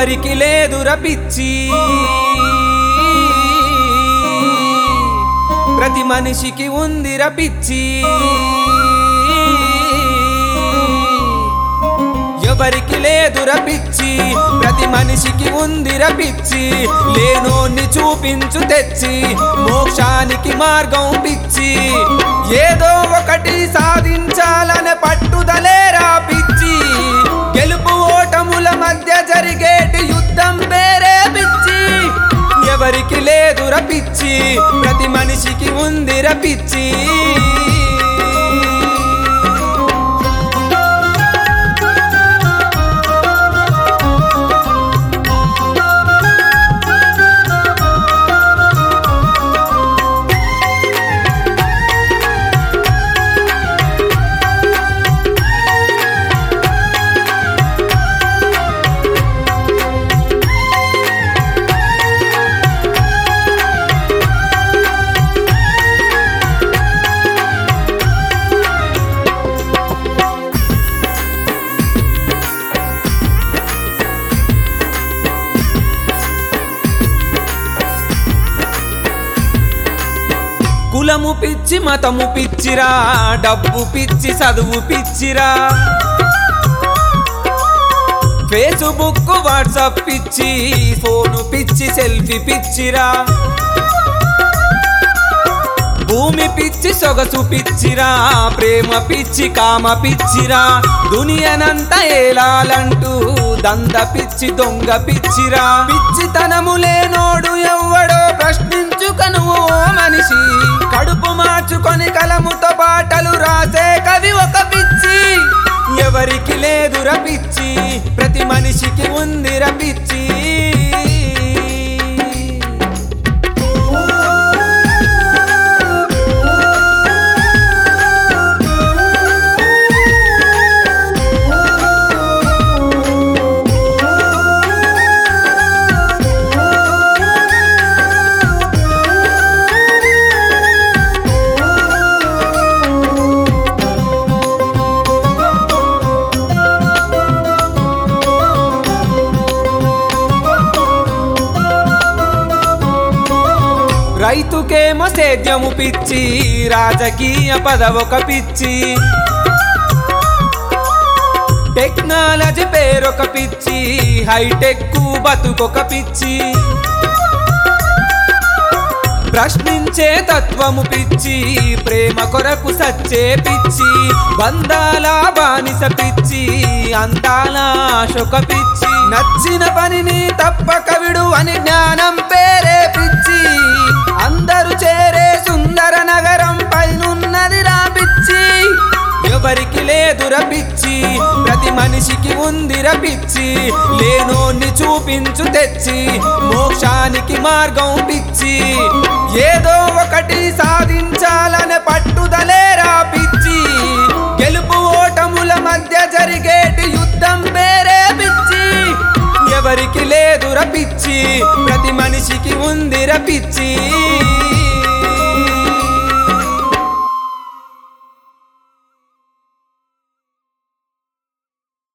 ఎవరికి లేదుర పిచ్చి ప్రతి మనిషికి ఉందిర పిచ్చి ఎవరికి లేదుర పిచ్చి ప్రతి మనిషికి ఉందిర పిచ్చి లేనోన్ని చూపించు తెచ్చి మోక్షానికి మార్గం పిచ్చి ఏదో ఒకటి సాధించాలనే పట్టుదలేరా పిచ్చి గెలుపు ఓటముల మధ్య జరిగేటి యుద్ధం పేరే పిచ్చి ఎవరికి లేదుర పిచ్చి ప్రతి మనిషికి ఉందిర పిచ్చి కులము పిచ్చి మతము పిచ్చిరా డబ్బు పిచ్చి చదువు పిచ్చిరా ఫేస్బుక్ వాట్సాప్ పిచ్చి ఫోను పిచ్చి సెల్ఫీ పిచ్చిరా భూమి పిచ్చి సొగసు పిచ్చిరా ప్రేమ పిచ్చి కామ పిచ్చిరా దునియనంతా ఏలాలంటూ దంద పిచ్చి దొంగ పిచ్చిరా పిచ్చితనము లేనోడు ఎవ్వడో ప్రశ్నించుకను ఓ మనిషి కడుపు మార్చుకొని కలముతో పాటలు రాసే కవి ఒక పిచ్చి ఎవరికి లేదుర పిచ్చి ప్రతి మనిషికి ఉందిర పిచ్చి రైతుకేమో సేద్యము పిచ్చి రాజకీయ పదవొక పిచ్చి టెక్నాలజీ పేరొక పిచ్చి హైటెక్ బతుకొక పిచ్చి ప్రశ్నించే తత్వము పిచ్చి ప్రేమ కొరకు సచ్చే పిచ్చి బంధాల బానిస పిచ్చి అందాల శొక పిచ్చి నచ్చిన పనిని తప్పక విడు అని జ్ఞానం పేరే పిచ్చి అందరూ చేరే సుందర నగరం పైనున్నది రా పిచ్చి ఎవరికి లేదుర పిచ్చి ప్రతి మనిషికి ఉందిర పిచ్చి లేనోన్ని చూపించు తెచ్చి మోక్షానికి మార్గం పిచ్చి ఏదో ఒకటి సాధించాలనే పట్టుదలేరా పిచ్చి గెలుపు ఓటముల మధ్య జరిగేటి యుద్ధం పేరే పిచ్చి ఎవరికి లేదుర పిచ్చి ప్రతి మనిషికి ఉందిర పిచ్చి